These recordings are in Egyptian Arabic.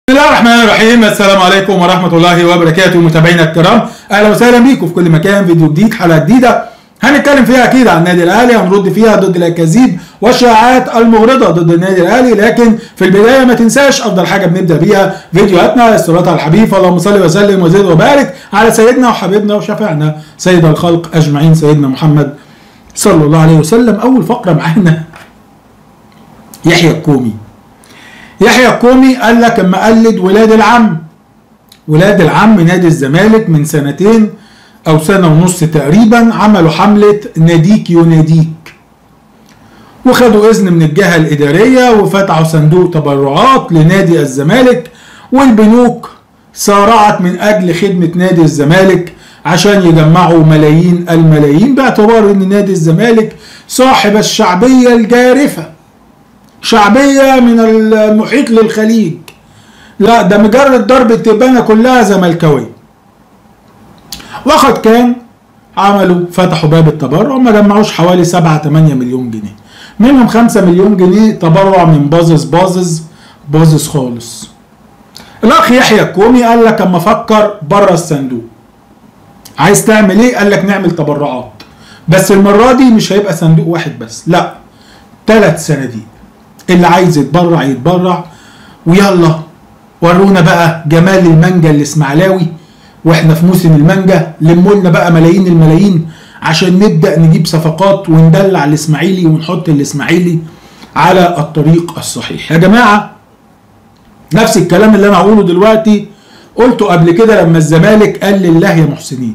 بسم الله الرحمن الرحيم السلام عليكم ورحمة الله وبركاته متابعينا الكرام أهلا وسهلا بيكم في كل مكان فيديو جديد حلقة جديدة هنتكلم فيها أكيد عن النادي الأهلي هنرد فيها ضد الأكاذيب والشائعات المغرضة ضد النادي الأهلي لكن في البداية ما تنساش أفضل حاجة بنبدأ بيها فيديوهاتنا الصلاة على الحبيب اللهم صل وسلم وزد وبارك على سيدنا وحبيبنا وشفيعنا سيد الخلق أجمعين سيدنا محمد صلى الله عليه وسلم أول فقرة معانا يحيى الكومي يحيى الكومي قال لك اما قلد ولاد العم ولاد العم نادي الزمالك من سنتين او سنه ونص تقريبا عملوا حمله ناديك يناديك وخدوا اذن من الجهه الاداريه وفتحوا صندوق تبرعات لنادي الزمالك والبنوك سارعت من اجل خدمه نادي الزمالك عشان يجمعوا ملايين الملايين باعتبار ان نادي الزمالك صاحب الشعبيه الجارفه شعبية من المحيط للخليج لا ده مجرد ضرب التبانة كلها زملكاوية وقد كان عملوا فتحوا باب التبرع ما جمعوش حوالي 7 8 مليون جنيه منهم 5 مليون جنيه تبرع من باظظ باظظ باظظ خالص الاخ يحيى الكومي قال لك اما افكر بره الصندوق عايز تعمل ايه قال لك نعمل تبرعات بس المره دي مش هيبقى صندوق واحد بس لا ثلاث صناديق اللي عايز يتبرع يتبرع ويلا ورونا بقى جمال المانجا الاسماعيلاوي واحنا في موسم المانجا لموا لنا بقى ملايين الملايين عشان نبدا نجيب صفقات وندلع الاسماعيلي ونحط الاسماعيلي على الطريق الصحيح يا جماعه نفس الكلام اللي انا هقوله دلوقتي قلته قبل كده لما الزمالك قال لله يا محسنين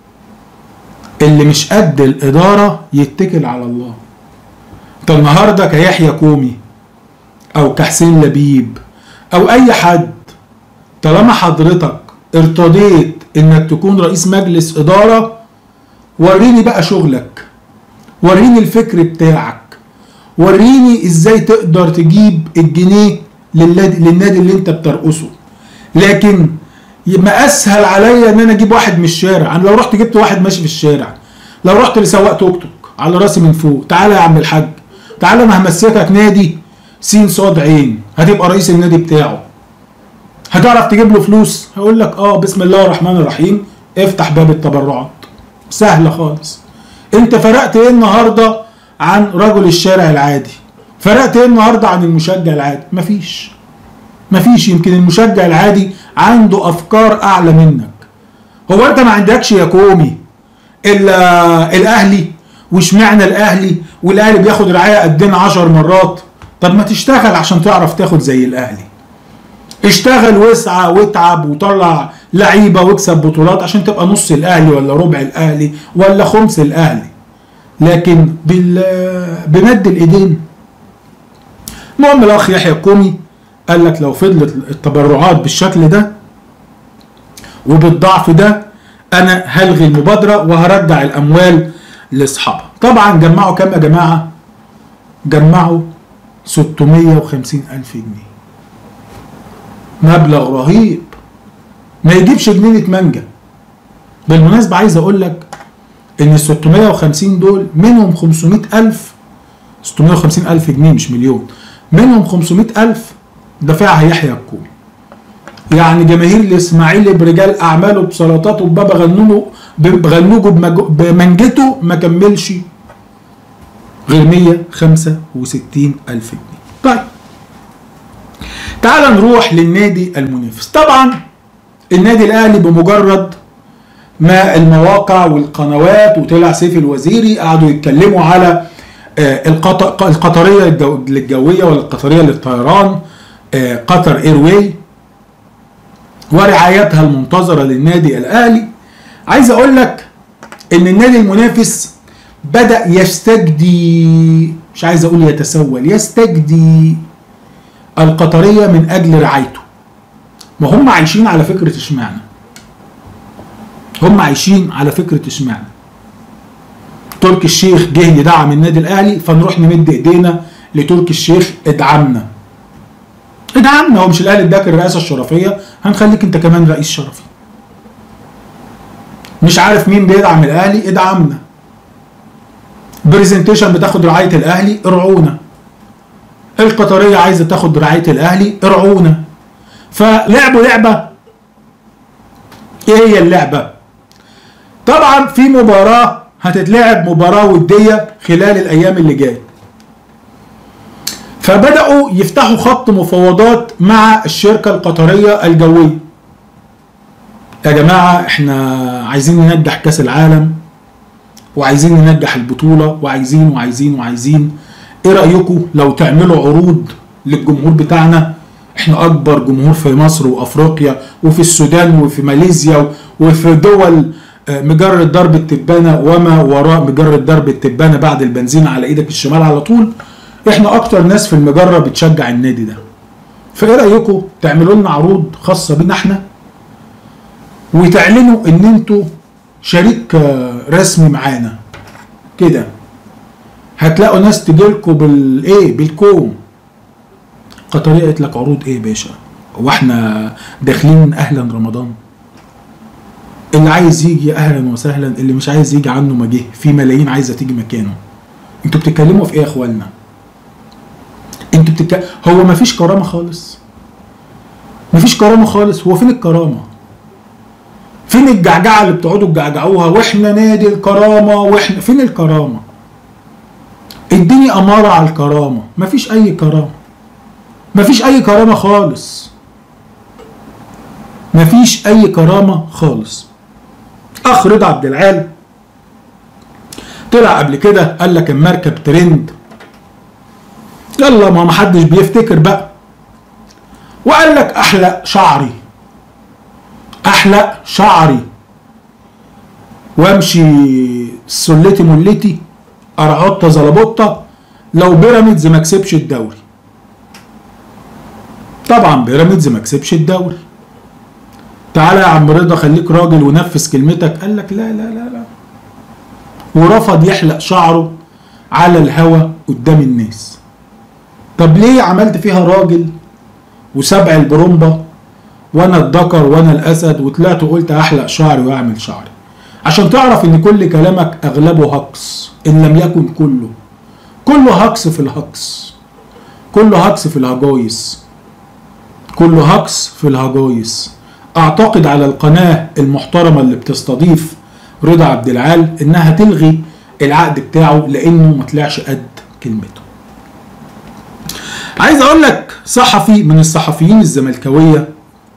اللي مش قد الاداره يتكل على الله انت النهارده كيحيى كومي او كحسين لبيب او اي حد طالما حضرتك ارتضيت انك تكون رئيس مجلس اداره وريني بقى شغلك وريني الفكر بتاعك وريني ازاي تقدر تجيب الجنيه للنادي اللي انت بترقصه لكن ما اسهل عليا ان انا اجيب واحد من الشارع انا لو رحت جبت واحد ماشي في الشارع لو رحت لسواق توك توك على راسي من فوق تعالى يا عم الحاج تعالى انا همسكك نادي سين صاد عين هتبقى رئيس النادي بتاعه هتعرف تجيب له فلوس هيقول لك اه بسم الله الرحمن الرحيم افتح باب التبرعات سهله خالص انت فرقت ايه النهارده عن رجل الشارع العادي فرقت ايه النهارده عن المشجع العادي مفيش مفيش يمكن المشجع العادي عنده افكار اعلى منك هو انت ما عندكش يا كومي الا الاهلي واشمعنى الاهلي والاهلي بياخد رعايه قدنا 10 مرات طب ما تشتغل عشان تعرف تاخد زي الاهلي اشتغل واسعى واتعب وطلع لعيبه واكسب بطولات عشان تبقى نص الاهلي ولا ربع الاهلي ولا خمس الاهلي لكن بال بمد الايدين المهم الاخ يحيى الكومي قال لك لو فضلت التبرعات بالشكل ده وبالضعف ده انا هلغي المبادره وهرجع الاموال لاصحابها طبعا جمعوا كام يا جماعه جمعوا 650 ألف جنيه مبلغ رهيب ما يجيبش جنينة مانجا بالمناسبة عايز أقول لك إن ال 650 دول منهم 500 ألف 650 ألف جنيه مش مليون منهم 500 ألف دفعها يحيى الكومي يعني جماهير الإسماعيلي برجال أعماله بسلطاته ببابا غنوجه بغنوجه بمنجته ما كملش غير 165 ألف جنيه طيب تعال نروح للنادي المنافس طبعا النادي الأهلي بمجرد ما المواقع والقنوات وطلع سيف الوزيري قعدوا يتكلموا على القطرية الجوية ولا القطرية للطيران قطر ايرواي ورعايتها المنتظرة للنادي الأهلي عايز أقول لك إن النادي المنافس بدأ يستجدي مش عايز اقول يتسول يستجدي القطرية من اجل رعايته ما هم عايشين على فكرة اشمعنى هم عايشين على فكرة اشمعنى تركي الشيخ جه يدعم النادي الاهلي فنروح نمد ايدينا لتركي الشيخ ادعمنا ادعمنا هو مش الاهلي اداك الرئاسة الشرفية هنخليك انت كمان رئيس شرفي مش عارف مين بيدعم الاهلي ادعمنا برزنتيشن بتاخد رعايه الاهلي ارعونا القطريه عايزه تاخد رعايه الاهلي ارعونا فلعبوا لعبه ايه هي اللعبه طبعا في مباراه هتتلعب مباراه وديه خلال الايام اللي جايه فبداوا يفتحوا خط مفاوضات مع الشركه القطريه الجويه يا جماعه احنا عايزين ننجح كاس العالم وعايزين ننجح البطوله وعايزين وعايزين وعايزين ايه رايكم لو تعملوا عروض للجمهور بتاعنا احنا اكبر جمهور في مصر وافريقيا وفي السودان وفي ماليزيا وفي دول مجرة درب التبانة وما وراء مجرة درب التبانة بعد البنزين على ايدك الشمال على طول احنا اكتر ناس في المجرة بتشجع النادي ده فايه رايكم تعملوا لنا عروض خاصة بينا احنا وتعلنوا ان انتوا شريك رسمي معانا كده هتلاقوا ناس تجيلكوا بالايه بالكوم قطرية قالت لك عروض ايه يا باشا هو احنا داخلين اهلا رمضان اللي عايز يجي اهلا وسهلا اللي مش عايز يجي عنه ما جه في ملايين عايزه تيجي مكانه انتوا بتتكلموا في ايه يا اخوانا انتوا بتتكلموا هو ما فيش كرامه خالص ما فيش كرامه خالص هو فين الكرامه فين الجعجعه اللي بتقعدوا تجعجعوها واحنا نادي الكرامه واحنا فين الكرامه اديني اماره على الكرامه مفيش اي كرامه مفيش اي كرامه خالص مفيش اي كرامه خالص اخ رضا عبد العال طلع قبل كده قال لك المركب ترند يلا ما محدش بيفتكر بقى وقال لك احلق شعري احلق شعري وامشي سلتي ملتي ارعوطه زلبوطه لو بيراميدز ما كسبش الدوري طبعا بيراميدز ما كسبش الدوري تعالى يا عم رضا خليك راجل ونفذ كلمتك قال لك لا لا لا لا ورفض يحلق شعره على الهوا قدام الناس طب ليه عملت فيها راجل وسبع البرومبا وانا الذكر وانا الاسد وطلعت وقلت احلق شعري واعمل شعري عشان تعرف ان كل كلامك اغلبه هكس ان لم يكن كله كله هكس في الهكس كله هكس في الهجايس كله هكس في الهجايس اعتقد على القناه المحترمه اللي بتستضيف رضا عبد العال انها تلغي العقد بتاعه لانه ما طلعش قد كلمته عايز اقول لك صحفي من الصحفيين الزملكاويه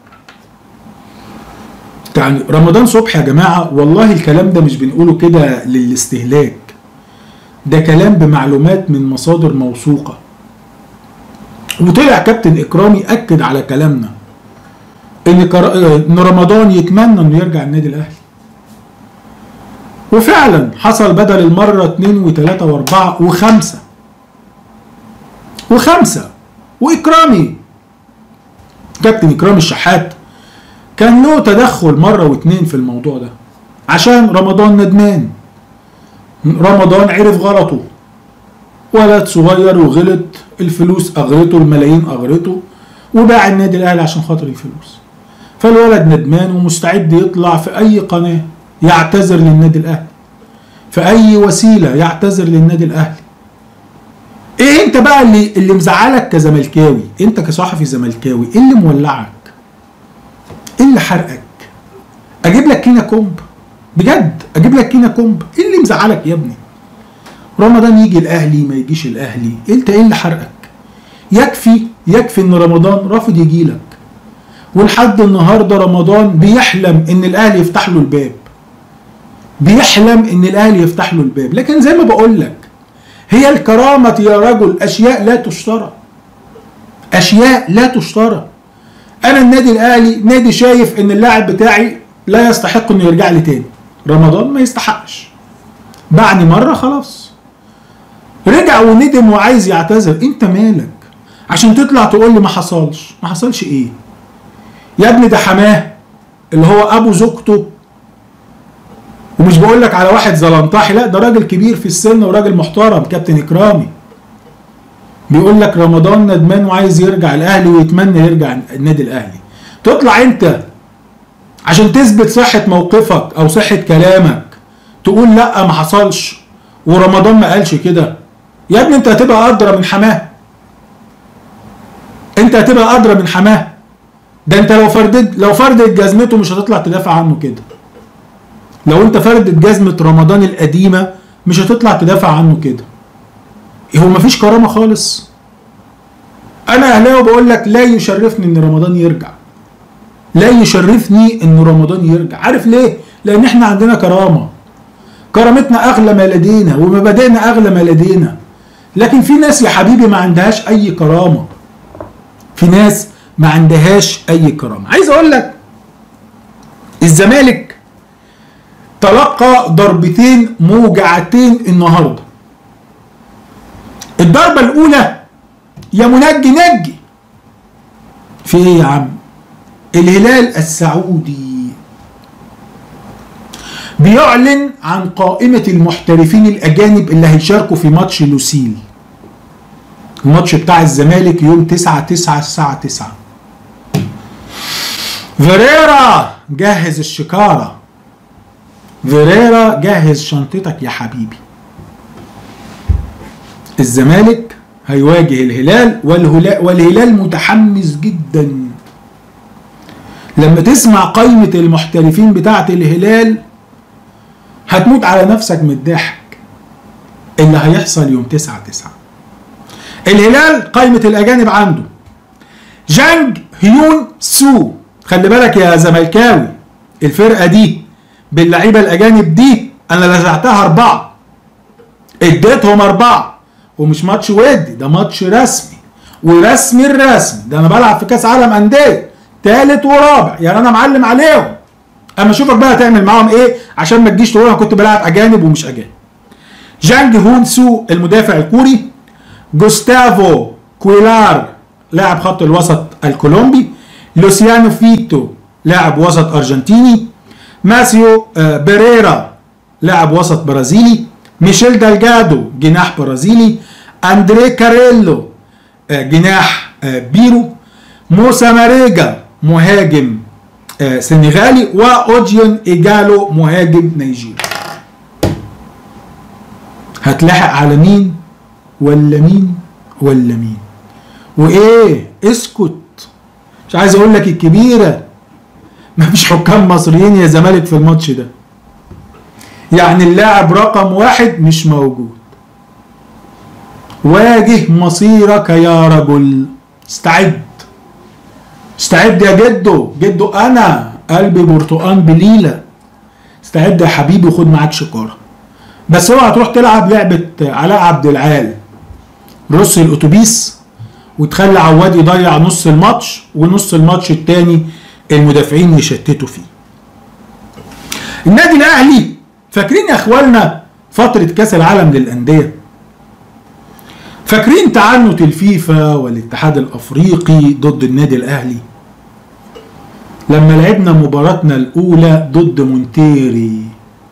يعني رمضان صبحي يا جماعه والله الكلام ده مش بنقوله كده للاستهلاك ده كلام بمعلومات من مصادر موثوقه وطلع كابتن اكرامي اكد على كلامنا ان كر... ان رمضان يتمنى انه يرجع النادي الاهلي وفعلا حصل بدل المره اتنين وتلاته واربعه وخمسه وخمسه واكرامي كابتن اكرامي الشحات كان له تدخل مره واتنين في الموضوع ده عشان رمضان ندمان رمضان عرف غلطه ولد صغير وغلط الفلوس اغرته الملايين اغرته وباع النادي الاهلي عشان خاطر الفلوس فالولد ندمان ومستعد يطلع في اي قناه يعتذر للنادي الاهلي في اي وسيله يعتذر للنادي الاهلي ايه انت بقى اللي اللي مزعلك كزملكاوي انت كصحفي زملكاوي ايه اللي مولعك ايه اللي حرقك اجيب لك كينا كومب بجد اجيب لك كينا كومب ايه اللي مزعلك يا ابني رمضان يجي الاهلي ما يجيش الاهلي انت ايه اللي حرقك يكفي يكفي ان رمضان رافض يجي لك ولحد النهارده رمضان بيحلم ان الاهلي يفتح له الباب بيحلم ان الاهلي يفتح له الباب لكن زي ما بقول لك هي الكرامة يا رجل اشياء لا تشترى اشياء لا تشترى انا النادي الاهلي نادي شايف ان اللاعب بتاعي لا يستحق انه يرجع لي تاني رمضان ما يستحقش باعني مره خلاص رجع وندم وعايز يعتذر انت مالك عشان تطلع تقول لي ما حصلش ما حصلش ايه يا ابني ده حماه اللي هو ابو زوجته ومش بقول لك على واحد زلنطاحي لا ده راجل كبير في السن وراجل محترم كابتن اكرامي بيقول لك رمضان ندمان وعايز يرجع الاهلي ويتمنى يرجع النادي الاهلي تطلع انت عشان تثبت صحة موقفك او صحة كلامك تقول لا ما حصلش ورمضان ما قالش كده يا ابني انت هتبقى ادرى من حماه انت هتبقى ادرى من حماه ده انت لو فردت لو فردت جزمته مش هتطلع تدافع عنه كده لو انت فردت جزمة رمضان القديمة مش هتطلع تدافع عنه كده هو مفيش كرامة خالص انا اهلاوي بقول لك لا يشرفني ان رمضان يرجع لا يشرفني ان رمضان يرجع عارف ليه لان احنا عندنا كرامة كرامتنا اغلى ما لدينا ومبادئنا اغلى ما لدينا لكن في ناس يا حبيبي ما عندهاش اي كرامة في ناس ما عندهاش اي كرامة عايز اقول لك الزمالك تلقى ضربتين موجعتين النهارده الضربة الأولى يا منجي نجي في ايه يا عم الهلال السعودي بيعلن عن قائمة المحترفين الأجانب اللي هيشاركوا في ماتش لوسيل الماتش بتاع الزمالك يوم 9 9 الساعة 9 فيريرا جهز الشكارة فيريرا جهز شنطتك يا حبيبي الزمالك هيواجه الهلال والهلال, والهلال متحمس جدا لما تسمع قائمة المحترفين بتاعة الهلال هتموت على نفسك من الضحك اللي هيحصل يوم 9 9 الهلال قائمة الأجانب عنده جانج هيون سو خلي بالك يا زملكاوي الفرقة دي باللعيبة الأجانب دي أنا لزعتها أربعة اديتهم أربعة ومش ماتش ودي ده ماتش رسمي ورسمي الرسمي ده أنا بلعب في كأس عالم أندية تالت ورابع يعني أنا معلم عليهم أما أشوفك بقى هتعمل معاهم إيه عشان ما تجيش تقول أنا كنت بلعب أجانب ومش أجانب جانج هون سو المدافع الكوري جوستافو كويلار لاعب خط الوسط الكولومبي لوسيانو فيتو لاعب وسط ارجنتيني ماسيو بيريرا لاعب وسط برازيلي ميشيل دالجادو جناح برازيلي اندري كاريلو جناح بيرو موسى ماريجا مهاجم سنغالي واوديون ايجالو مهاجم نيجيري هتلاحق على مين ولا مين ولا مين وايه اسكت مش عايز اقول لك الكبيره مفيش حكام مصريين يا زمالك في الماتش ده يعني اللاعب رقم واحد مش موجود واجه مصيرك يا رجل استعد استعد يا جدو جدو انا قلبي برتقان بليله استعد يا حبيبي وخد معاك شكاره بس اوعى تروح تلعب لعبه علاء عبد العال رص الاتوبيس وتخلي عواد يضيع نص الماتش ونص الماتش التاني المدافعين يشتتوا فيه النادي الاهلي فاكرين يا اخواننا فتره كاس العالم للانديه فاكرين تعنت الفيفا والاتحاد الافريقي ضد النادي الاهلي لما لعبنا مباراتنا الاولى ضد مونتيري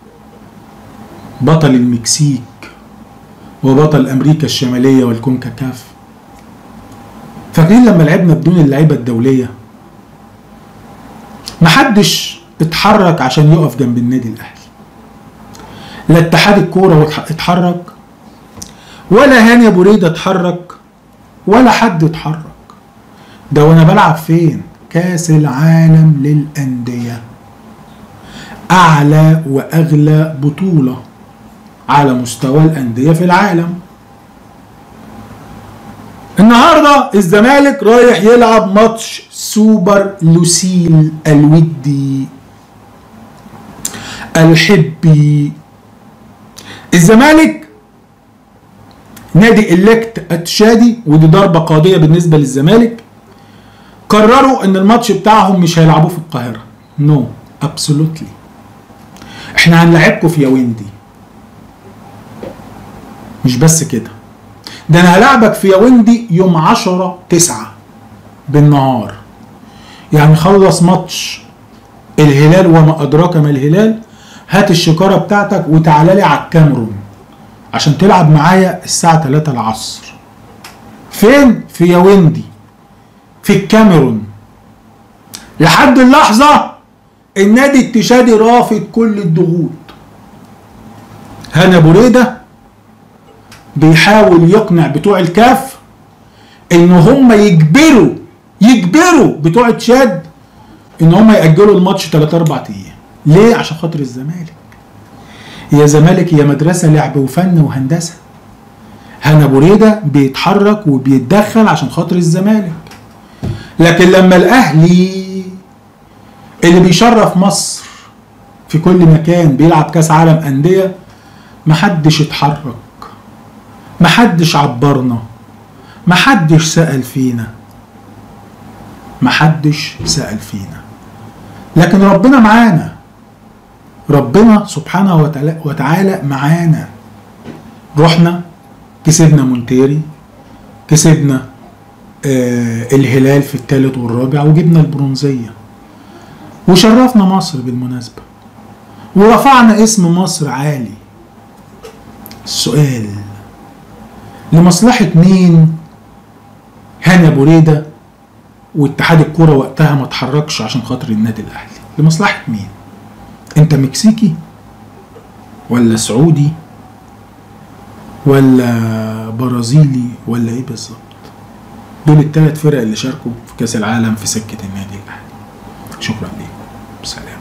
بطل المكسيك وبطل امريكا الشماليه والكونكاكاف فاكرين لما لعبنا بدون اللعيبه الدوليه محدش اتحرك عشان يقف جنب النادي الاهلي لا اتحاد الكوره اتحرك ولا هاني ابو ريده اتحرك ولا حد اتحرك ده وانا بلعب فين كاس العالم للانديه اعلى واغلى بطوله على مستوى الانديه في العالم النهارده الزمالك رايح يلعب ماتش سوبر لوسيل الودي الحبي الزمالك نادي الكت اتشادي ودي ضربه قاضيه بالنسبه للزمالك قرروا ان الماتش بتاعهم مش هيلعبوه في القاهره نو no. ابسولوتلي احنا هنلعبكم في ياوندي مش بس كده ده انا هلعبك في ياوندي يوم 10 9 بالنهار يعني خلص ماتش الهلال وما ادراك ما الهلال هات الشكاره بتاعتك وتعالى لي على الكاميرون عشان تلعب معايا الساعه 3 العصر فين في ياوندي في الكاميرون لحد اللحظه النادي التشادي رافض كل الضغوط هاني ابو ريده بيحاول يقنع بتوع الكاف ان هم يجبروا يجبروا بتوع تشاد ان هم ياجلوا الماتش 3 4 ايام ليه عشان خاطر الزمالك يا زمالك يا مدرسه لعب وفن وهندسه هنا بريده بيتحرك وبيتدخل عشان خاطر الزمالك لكن لما الاهلي اللي بيشرف مصر في كل مكان بيلعب كاس عالم انديه محدش اتحرك محدش عبرنا محدش سأل فينا محدش سأل فينا لكن ربنا معانا ربنا سبحانه وتعالى, وتعالى معانا رحنا كسبنا مونتيري كسبنا آه الهلال في الثالث والرابع وجبنا البرونزية وشرفنا مصر بالمناسبة ورفعنا اسم مصر عالي السؤال لمصلحة مين هاني ابو ريده واتحاد الكوره وقتها ما اتحركش عشان خاطر النادي الاهلي لمصلحه مين انت مكسيكي ولا سعودي ولا برازيلي ولا ايه بالظبط دول الثلاث فرق اللي شاركوا في كاس العالم في سكه النادي الاهلي شكرا لكم سلام